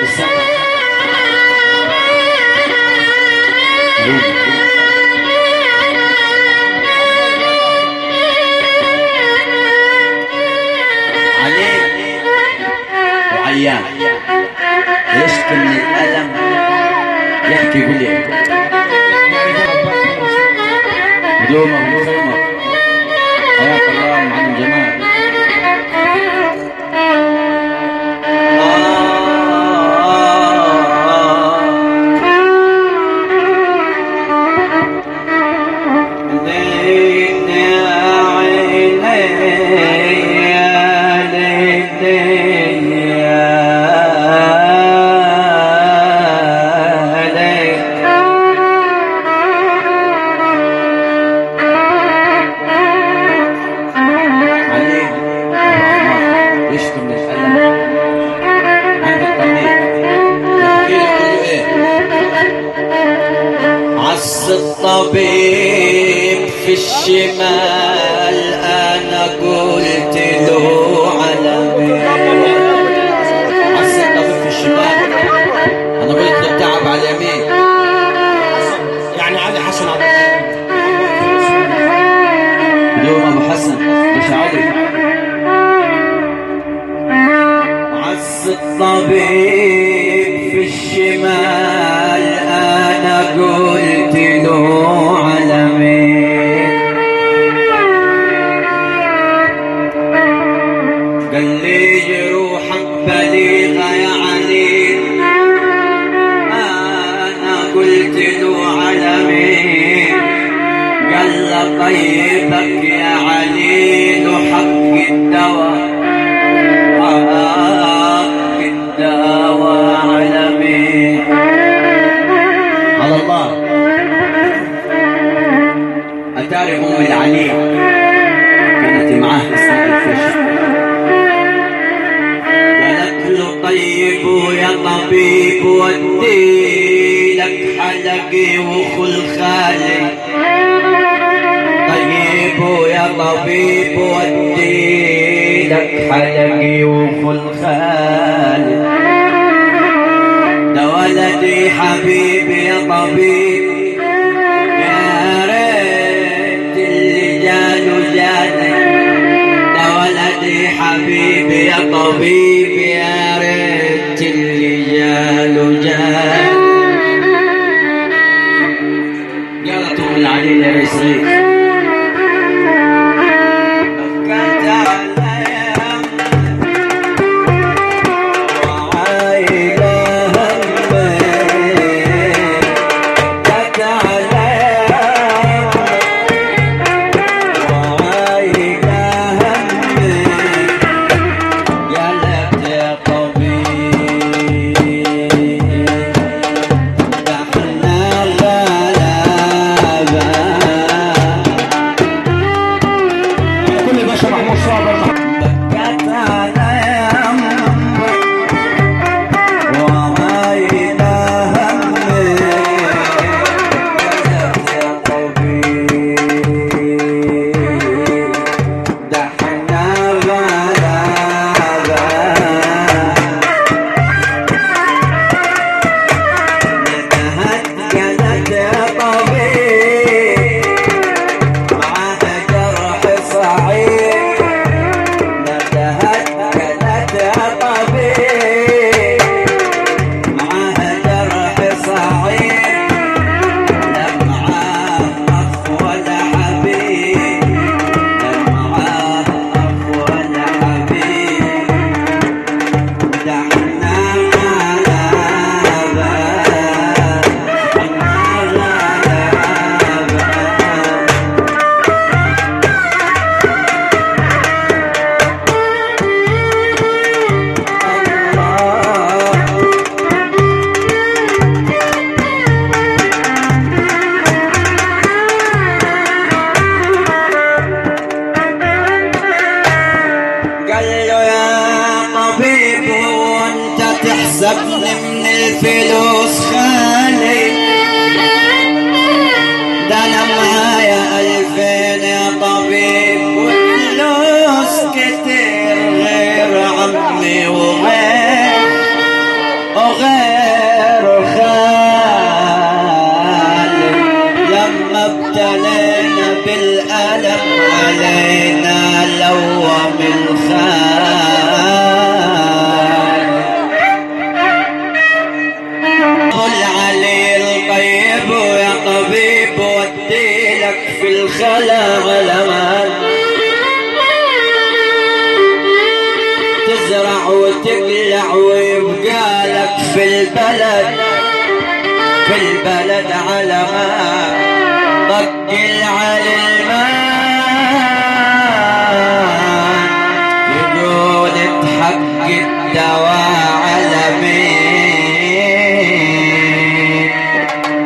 السقف عليه وعيان يشكي من الألم يحكي يقول لي هدومك هدومك حياك الله معلم جمال عليه يشكي من الألم عند الطبيب يحكي له ايه عز الطبيب في الشمال انا قلت له على مين عز الطبيب في الشمال انا قلت له تعب على اليمين يعني علي حسن عبد اليوم ابو حسن مش علي عز الطبيب في الشمال انا قلت له على مين قال لي جروحك بليغه يا علي انا قلت له على مين قال له طيبك يا عليل حق الدواء حق الدواء على مين على الله أتاري أم العلي كانت معاه أثناء الفجر قالت له طيب يا طبيب ودي لك حلقي وخل خالي طيب يا طبيب ودي لك حلقي وخل خالي ده ولدي حبيبي يا طبيب يا ريت اللي جاله جاني ده ولدي حبيبي يا طبيب يا ريت اللي جاله جاني قالت ام العلي يا رسول بكت عليا وعايلة همي بكت عليا وعايلة همي قالت يا طبيب ده احنا غلابة كل باشا محمود صابر بكت عليا وعايلة همي قالت يا طبيب ده احنا غلابة نتهجلت يا طبيب معاه جرح صعيب نتهجلت يا طبيب معاه جرح صعيب لا معاه أخ ولا حبيب لا معاه أخ ولا حبيب ده احنا غلابة احنا غلابة قال له يا طبيب وانت تحسبني من الفلوس خالي ده انا معايا الفين يا طبيب وفلوس كتير غير عمي وغير وغير علينا لوم الخال قل علي الطيب ويا طبيب وديلك في الخلا علمان تزرع وتقلع ويبقى لك في البلد في البلد علمان